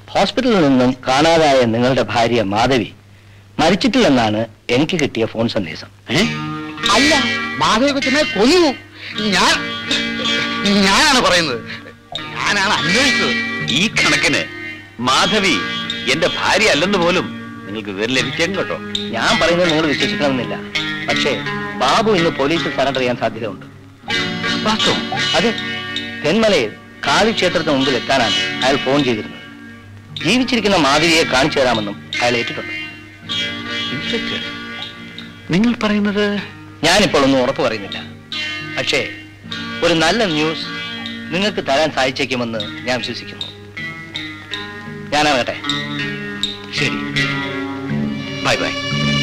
ഹോസ്പിറ്റലിൽ നിന്നും കാണാതായ നിങ്ങളുടെ ഭാര്യ മാധവി മരിച്ചിട്ടില്ലെന്നാണ് എനിക്ക് കിട്ടിയ ഫോൺ സന്ദേശം അല്ല മാധവ കൊച്ചിനെ കൊന്നു ഞാൻ ഞാനാണ് പറയുന്നത് ഞാനാണ് അന്വേഷിച്ചത് ഈ കണക്കിന് മാധവി എന്റെ ഭാര്യ അല്ലെന്ന് പോലും നിങ്ങൾക്ക് വിവരം ലഭിച്ചേക്കും കേട്ടോ ഞാൻ പറയുന്നത് നിങ്ങൾ വിശ്വസിക്കണമെന്നില്ല പക്ഷേ ബാബു ഇന്ന് പോലീസിൽ സറണ്ടർ ചെയ്യാൻ സാധ്യതയുണ്ട് വാസ്തവം അതെ തെന്മലയിൽ കാളി ക്ഷേത്രത്തിന് മുമ്പിൽ എത്താനാണ് അയാൾ ഫോൺ ചെയ്തിരുന്നത് ജീവിച്ചിരിക്കുന്ന മാധവിയെ കാണിച്ചു തരാമെന്നും അയാൾ ഏറ്റിട്ടുണ്ട് ഇൻസ്പെക്ടർ നിങ്ങൾ പറയുന്നത് ഞാനിപ്പോൾ ഒന്നും ഉറപ്പ് പറയുന്നില്ല പക്ഷേ ഒരു നല്ല ന്യൂസ് നിങ്ങൾക്ക് തരാൻ സാധിച്ചേക്കുമെന്ന് ഞാൻ വിശ്വസിക്കുന്നു ഞാനാകട്ടെ ശരി ബൈ ബൈ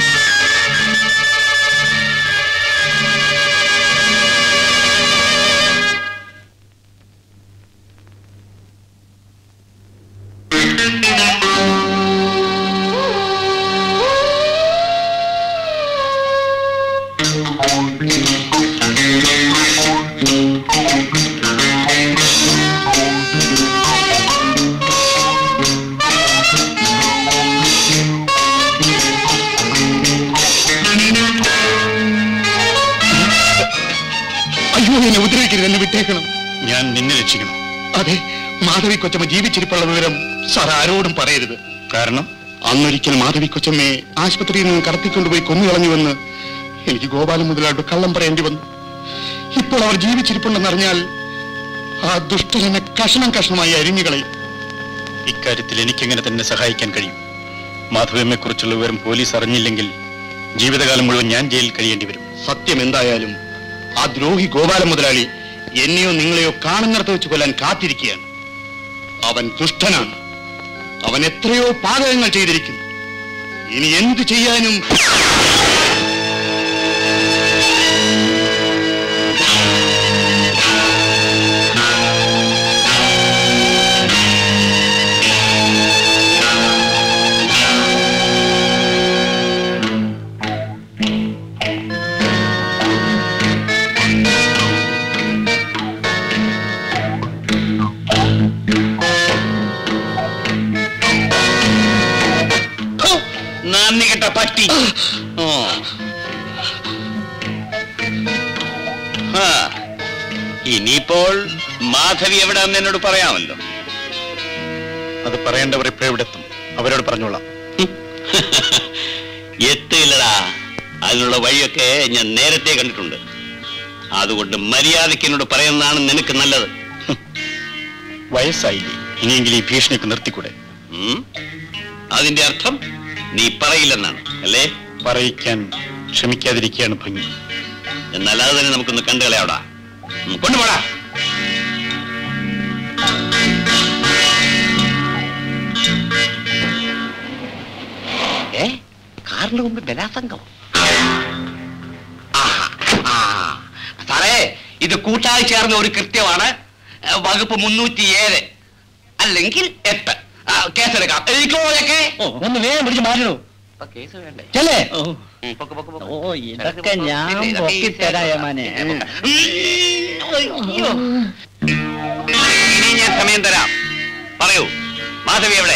അയ്യോ എന്നെ ഉപദ്രവിക്കരുത് എന്നെ വിട്ടേക്കണം ഞാൻ നിന്നെ രക്ഷിക്കണം അതെ മാധവി കൊച്ചമ്മ ജീവിച്ചിരിപ്പുള്ള വിവരം സാർ ആരോടും പറയരുത് കാരണം അന്നൊരിക്കൽ മാധവി കൊച്ചമ്മയെ ആശുപത്രിയിൽ നിന്ന് കടത്തിക്കൊണ്ടുപോയി കൊന്നുകളഞ്ഞുവെന്ന് എനിക്ക് ഗോപാലൻ മുതലായിട്ട് കള്ളം പറയേണ്ടി വന്നു ഇപ്പോൾ അവർ ജീവിച്ചിരിപ്പുണ്ടെന്നറിഞ്ഞാൽ ആ ദുഷ്ടനെ കഷണം കഷണമായി അരിഞ്ഞുകളയും ഇക്കാര്യത്തിൽ എനിക്കെങ്ങനെ തന്നെ സഹായിക്കാൻ കഴിയും മാധവമ്മയെ കുറിച്ചുള്ള വിവരം പോലീസ് അറിഞ്ഞില്ലെങ്കിൽ ജീവിതകാലം മുഴുവൻ ഞാൻ ജയിലിൽ കഴിയേണ്ടി വരും സത്യം എന്തായാലും ആ ദ്രോഹി ഗോപാലൻ മുതലാളി എന്നെയോ നിങ്ങളെയോ കാണുന്നിടത്ത് വെച്ച് കൊല്ലാൻ കാത്തിരിക്കുകയാണ് അവൻ ദുഷ്ടനാണ് അവൻ എത്രയോ പാതകങ്ങൾ ചെയ്തിരിക്കുന്നു ഇനി എന്തു ചെയ്യാനും നന്ദി കെട്ട പറ്റി ഓ. ആ. ഇനിയിപ്പോൾ മാധവി എവിടെയെന്ന് എന്നോട് പറയാമല്ലോ അത് പറയേണ്ടവർ ഇപ്പോഴെവിടെ എത്തും അവരോട് പറഞ്ഞോളാം എത്തില്ലടാ അതിനുള്ള വഴിയൊക്കെ ഞാൻ നേരത്തെ കണ്ടിട്ടുണ്ട് അതുകൊണ്ട് മര്യാദയ്ക്ക് എന്നോട് പറയുന്നതാണ് നിനക്ക് നല്ലത് വയസ്സായില്ലേ ഇനിയെങ്കിലും ഈ ഭീഷണിയൊക്കെ നിർത്തിക്കൂടെ ഉം? അതിന്റെ അർത്ഥം നീ പറയില്ലെന്നാണ് അല്ലേ പറയിക്കാൻ ക്ഷമിക്കാതിരിക്കുകയാണ് ഭംഗി എന്നാൽ അത് തന്നെ നമുക്കൊന്ന് കണ്ടുകളയാവടാ ഉം, കൊണ്ടുപോടാ ഏ കാറിന്റെ മുമ്പ് ബലാസംഗം സാറേ ഇത് കൂട്ടായി ചേർന്ന ഒരു കൃത്യമാണ് ഏ, വകുപ്പ് മുന്നൂറ്റി ഏഴ് അല്ലെങ്കിൽ എട്ട് ആ, കേസെടുക്കാം എനിക്കോയൊക്കെ ഒന്ന് വേഗം പിടിച്ച് മാറ്റണോ കേസ് വേണ്ടേ ചെല്ലേ ഉം, പൊക്ക്, പൊക്ക്, പൊക്ക്. ഓ ഇതൊക്കെ ഞാൻ പൊക്കിത്തരാം യമാനെ ഉം, അയ്യോ. ഇനി ഞാൻ സമയം തരാം പറയൂ മാധവി എവിടെ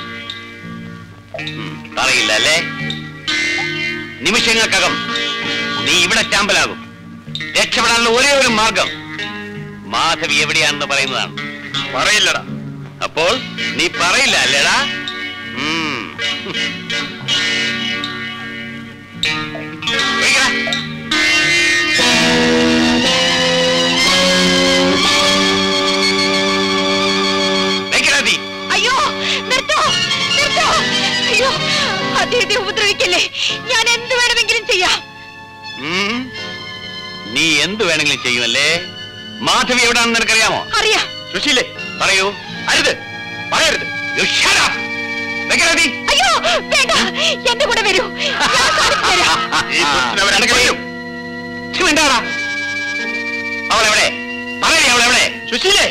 ഉം, പറയില്ല അല്ലേ നിമിഷങ്ങൾക്കകം നീ ഇവിടെ ചാമ്പലാകും രക്ഷപ്പെടാനുള്ള ഒരേ ഒരു മാർഗം മാധവി എവിടെയാണെന്ന് പറയുന്നതാണ് പറയില്ലടാ അപ്പോൾ നീ പറയില്ല അല്ലേടാ ഉം. ഒഴിക്കടാ. വെക്കടാ തീ. അയ്യോ നിർത്തോ നിർത്തോ അയ്യോ അദ്ദേഹത്തെ ഉപദ്രവിക്കല്ലേ ഞാൻ എന്ത് വേണമെങ്കിലും ചെയ്യാം ഉം. നീ എന്ത് വേണമെങ്കിലും ചെയ്യുമല്ലേ മാധവി എവിടാണെന്ന് നിനക്കറിയാമോ അറിയാം സുശീലേ പറയൂ അരുത് പറയരുത് You shut up. വെക്കടാ തീ. അയ്യോ വേണ്ട എന്റെ കൂടെ വരൂ ഞാൻ കാണിച്ചു തരാം ഈ ദുഷ്ടൻ അവരടക്കം വരും. ഛി, മിണ്ടാടാ. അവളെവിടെ പറയണേ അവളെവിടെ സുശീലേ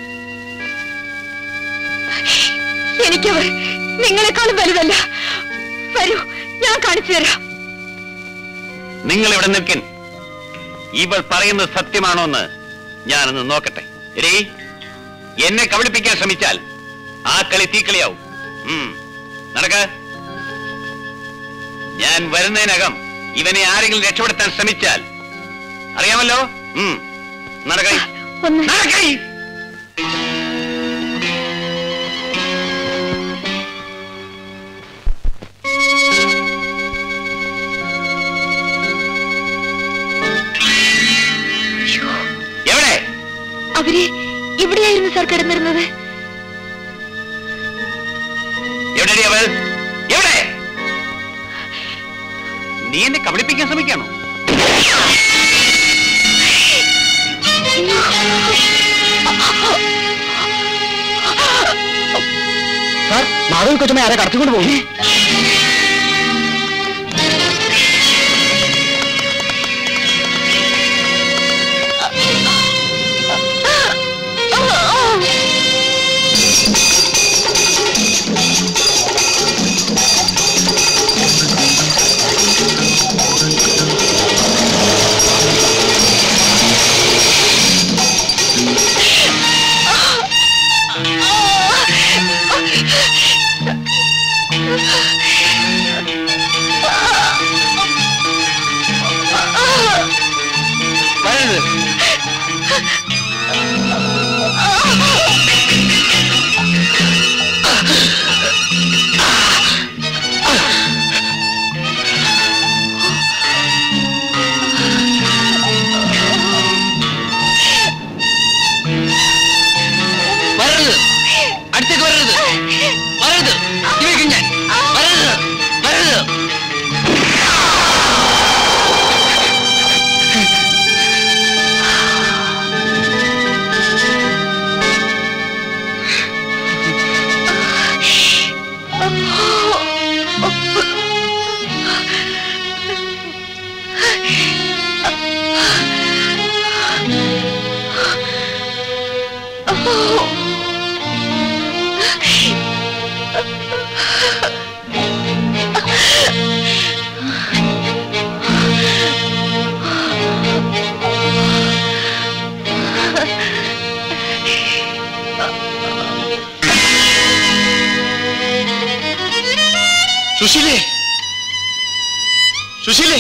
എനിക്കവർ നിങ്ങളെക്കാളും വലുതല്ല വരൂ ഞാൻ കാണിച്ചു തരാം നിങ്ങൾ ഇവിടെ നിൽക്കൻ ഇവൾ പറയുന്നത് സത്യമാണോ എന്ന് ഞാനൊന്ന് നോക്കട്ടെ എടീ എന്നെ കബളിപ്പിക്കാൻ ശ്രമിച്ചാൽ ആ കളി തീക്കളിയാവും ഉം. നടക്ക ഞാൻ വരുന്നതിനകം ഇവനെ ആരെങ്കിലും രക്ഷപ്പെടുത്താൻ ശ്രമിച്ചാൽ അറിയാമല്ലോ ഉം. നടക്കൈ ഒന്ന് നടക്കൈ എവിടെ അവര് ഇവിടെയായിരുന്നു സാർ കിടന്നിരുന്നത് എവിടെടി അവൾ എവിടെ നീ എന്നെ കബളിപ്പിക്കാൻ ശ്രമിക്കാണോ സാർ മാധവി കൊച്ചമ്മ ആരെ കടത്തിക്കൊണ്ട് പോകും വരരുത് വരരുത് അടുത്തേക്ക് വരരുത് വരരുത് ഇവയ്ക്കും ഞാൻ വരരുത് വരരുത് സുശീലേ സുശീലേ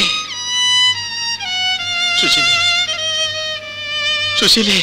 സുശീലേ സുശീലേ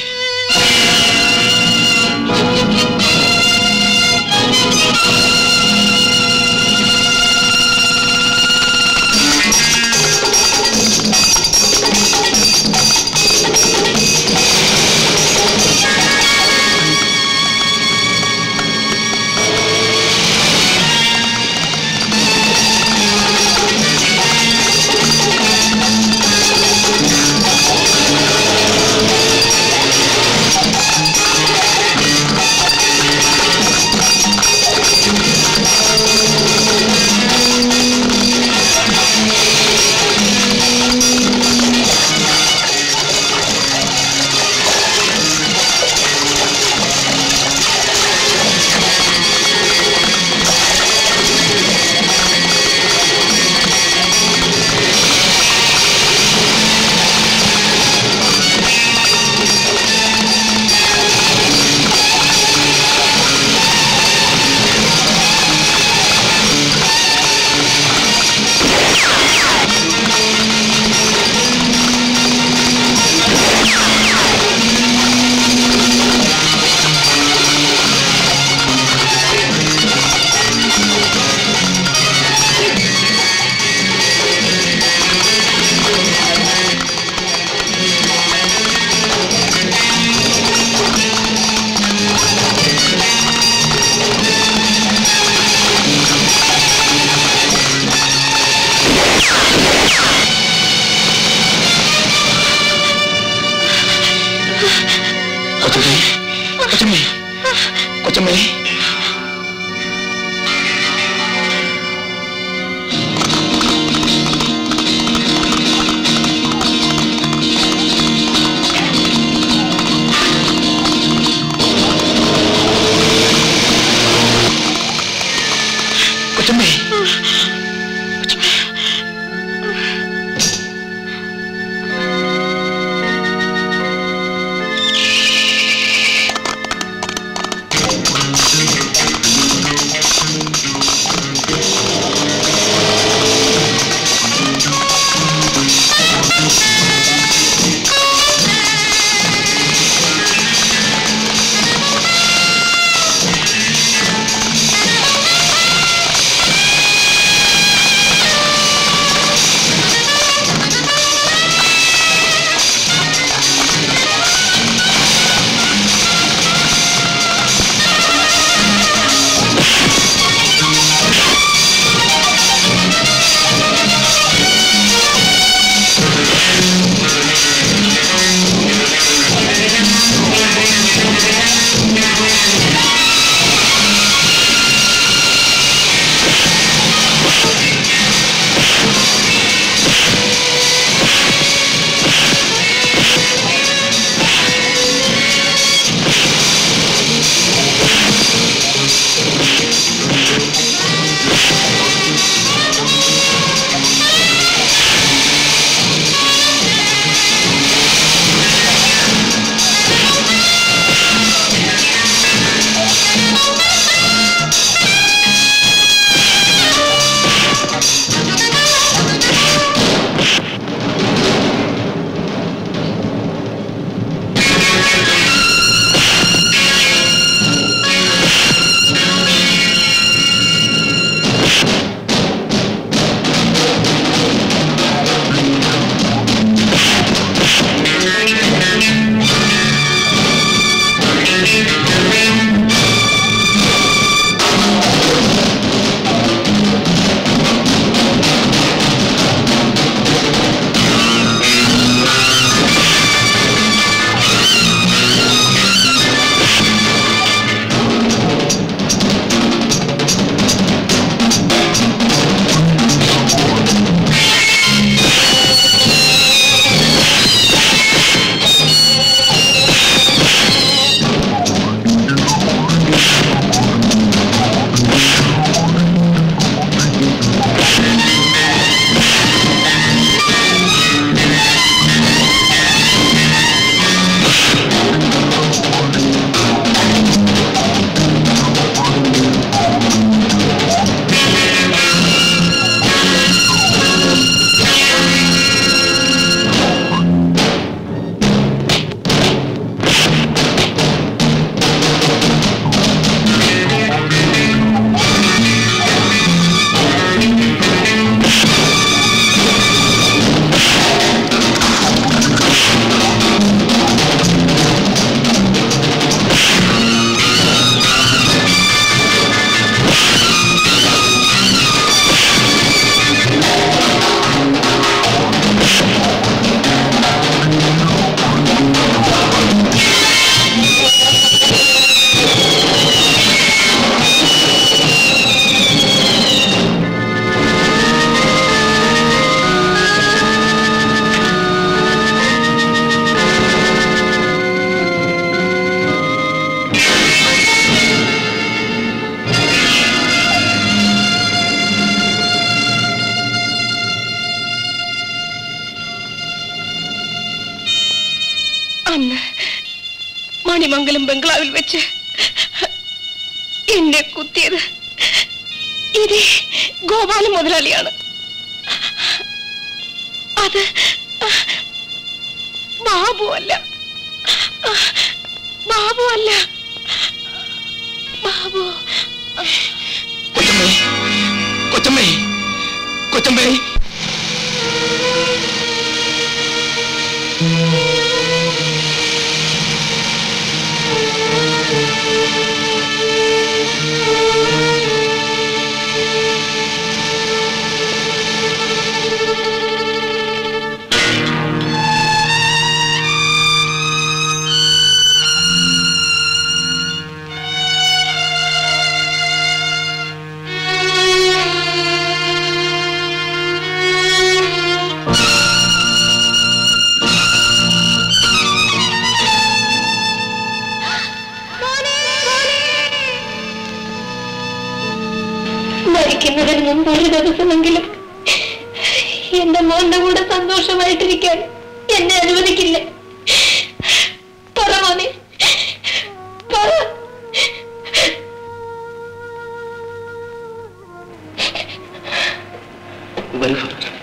കൊച്ചമ്മേ കൊച്ചമ്മേ കൊച്ചമ്മേ കൊച്ചമ്മേ ഭവാനിമംഗലം ബംഗ്ലാവിൽ വെച്ച് എന്നെ കുത്തിയത് ഇതേ ഗോപാല മുതലാളിയാണ് അത് ബാബു അല്ല ബാബു അല്ല ബാബു കൊച്ചമ്മേ കൊച്ചമ്മേ കൊച്ചമ്മേ മരിക്കുന്നതിന് മുമ്പ് ഒരു ദിവസമെങ്കിലും എന്റെ മോന്റെ കൂടെ സന്തോഷമായിട്ടിരിക്കാൻ എന്നെ അനുവദിക്കില്ല പറ മോനെ പറ വരൂ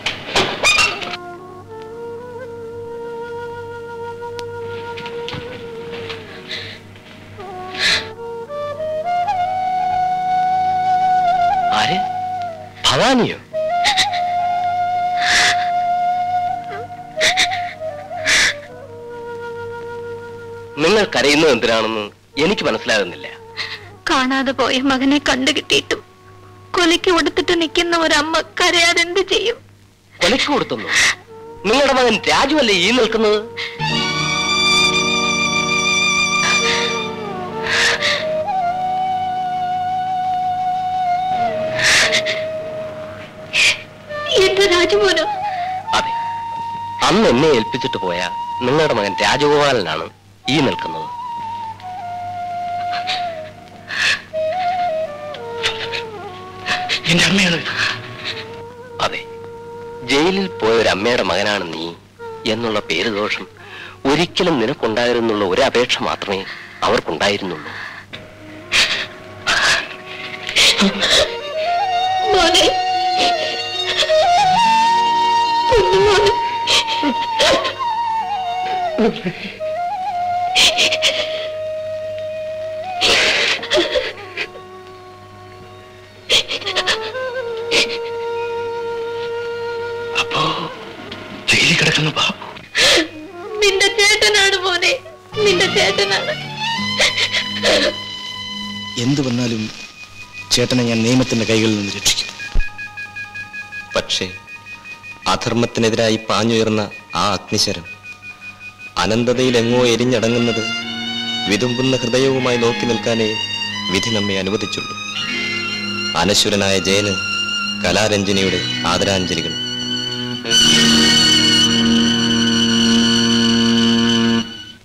ആര് ഭവാനിയോ നിങ്ങൾ കരയുന്നത് എന്തിനാണെന്ന് എനിക്ക് മനസ്സിലാകുന്നില്ല കാണാതെ പോയ മകനെ കണ്ടു കിട്ടിയിട്ടും കൊലയ്ക്ക് കൊടുത്തിട്ട് നിൽക്കുന്ന ഒരമ്മ കരയാതെന്ത് ചെയ്യും കൊലയ്ക്ക് കൊടുത്തുന്നു നിങ്ങളുടെ മകൻ രാജുവല്ലേ ഈ നിൽക്കുന്നത് എന്റെ രാജുമോനോ അതെ അന്ന് എന്നെ ഏൽപ്പിച്ചിട്ട് പോയ നിങ്ങളുടെ മകൻ രാജഗോപാലനാണ് ഈ നിൽക്കുന്നത് എന്റെ അമ്മയാണ് അതെ ജയിലിൽ പോയ ഒരു അമ്മയുടെ മകനാണ് നീ എന്നുള്ള പേര് ദോഷം ഒരിക്കലും നിനക്കുണ്ടായിരുന്നുള്ള ഒരു അപേക്ഷ മാത്രമേ അവർക്കുണ്ടായിരുന്നുള്ളൂ മോനെ കുഞ്ഞുമോനെ അപ്പോ ജയിലിൽ കിടക്കുന്ന ബാബു നിന്റെ ചേട്ടനാണ് മോനെ നിന്റെ ചേട്ടനാണ് എന്തു വന്നാലും ചേട്ടനെ ഞാൻ നിയമത്തിന്റെ കൈകളിൽ നിന്ന് രക്ഷിക്കും പക്ഷേ അധർമ്മത്തിനെതിരായി പാഞ്ഞുയർന്ന ആ അഗ്നിശരം അനന്തതയിൽ എങ്ങോ എരിഞ്ഞടങ്ങുന്നത് വിതുമ്പുന്ന ഹൃദയവുമായി നോക്കി നിൽക്കാനേ വിധി നമ്മെ അനുവദിച്ചുള്ളൂ അനശ്വരനായ ജയന് കലാരഞ്ജനിയുടെ ആദരാഞ്ജലികൾ